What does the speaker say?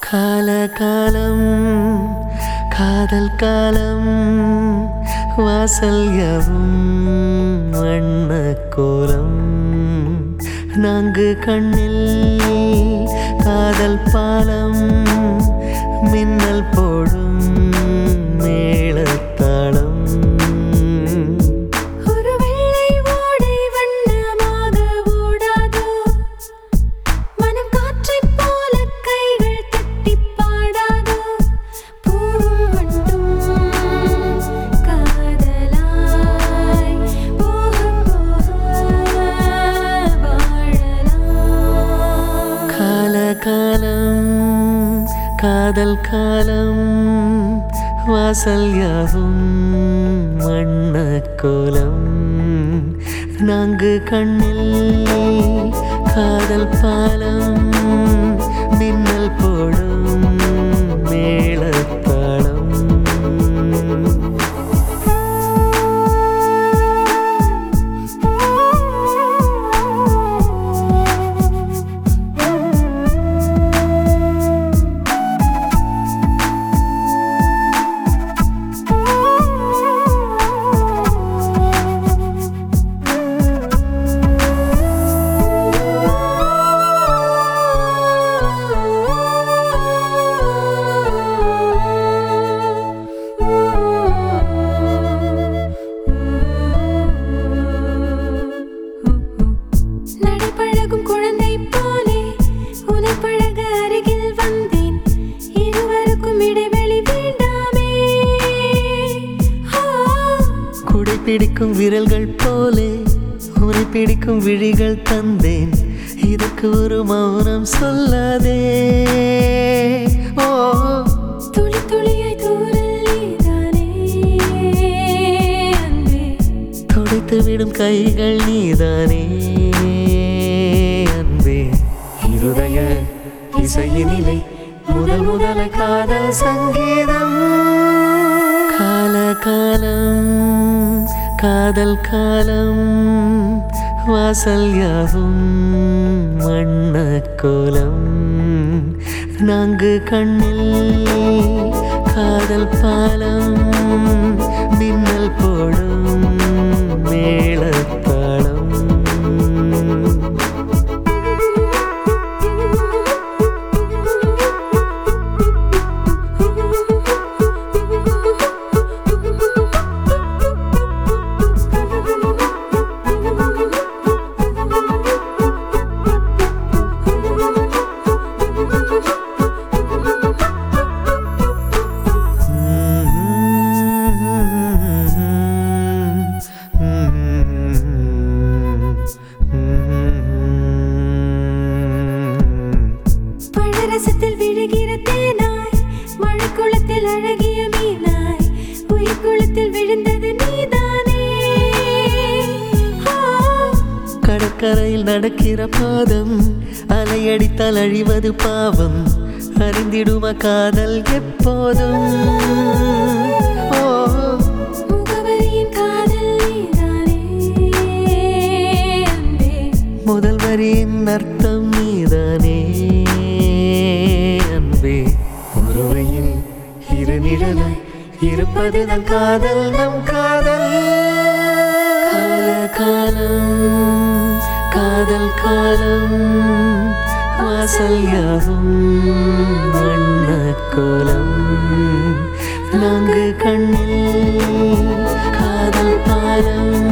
கால காலம் காதல் காலம் வாசல் யாவும் வண்ண கோலம் நான்கு கண்ணில் காதல் பாலம் மின்னல் போடும் மேளத்தாளம் ஒரு வெள்ளை ஓடை வண்ணமாக ஓடாதோ மனம் காற்றைப் போல கைகள் தட்டிப் பாடாதோ பூவும் வண்டும் காதலாய் போகப் போக வாழலாம் கால காலம் காதல் காலம் வாசல் யாவும் வண்ண கோலம் நான்கு கண்ணில் காதல் பாலம் மின்னல் போடும் மேளத்தாளம் நடைபழகும் குழந்தை போலே உனை பழக அருகில் வந்தேன் இருவருக்கும் இடைவெளி வேண்டாமே ஆ, குடை பிடிக்கும் விரல்கள் போலே உரை பிடிக்கும் விழிகள் தந்தேன் இதற்கு ஒரு மௌனம் சொல்லாதே ஓ துளி துளியாய் தூரல் நீதானே அன்பே துடைத்து விடும் கைகள் நீதானே அன்பே இருதய இசையினிலை முதல் முதல காதல் சங்கீதம் கால காலம் காதல் காலம் வாசல் யாவும் வண்ண கோலம் நான்கு கண்ணில் காதல் பாலம் மின்னல் போடும் மேளத்தாளம் பழரசத்தில் விழுகிற தேனாய் மழைக்குளத்தில் அழகிய மீனாய் உயிர் குளத்தில் விழுந்தது நீதானே ஆ, கடற்கரையில் நடக்கிற பாதம் அலையடித்தால் அழிவது பாவம் அறிந்திடும காதல் எப்போதும் ஓ முகவரியின் காதல் நீதானே அன்பே முதல் வரியின் அர்த்தம் நீதானே அன்பே உறவையில் இரு நிழலாய் இருப்பதுதான் காதல் நம் காதல் கால காலம் காதல் காலம் வாசல் யாவும் வண்ண கோலம் நான்கு கண்ணில் காதல் பாலம்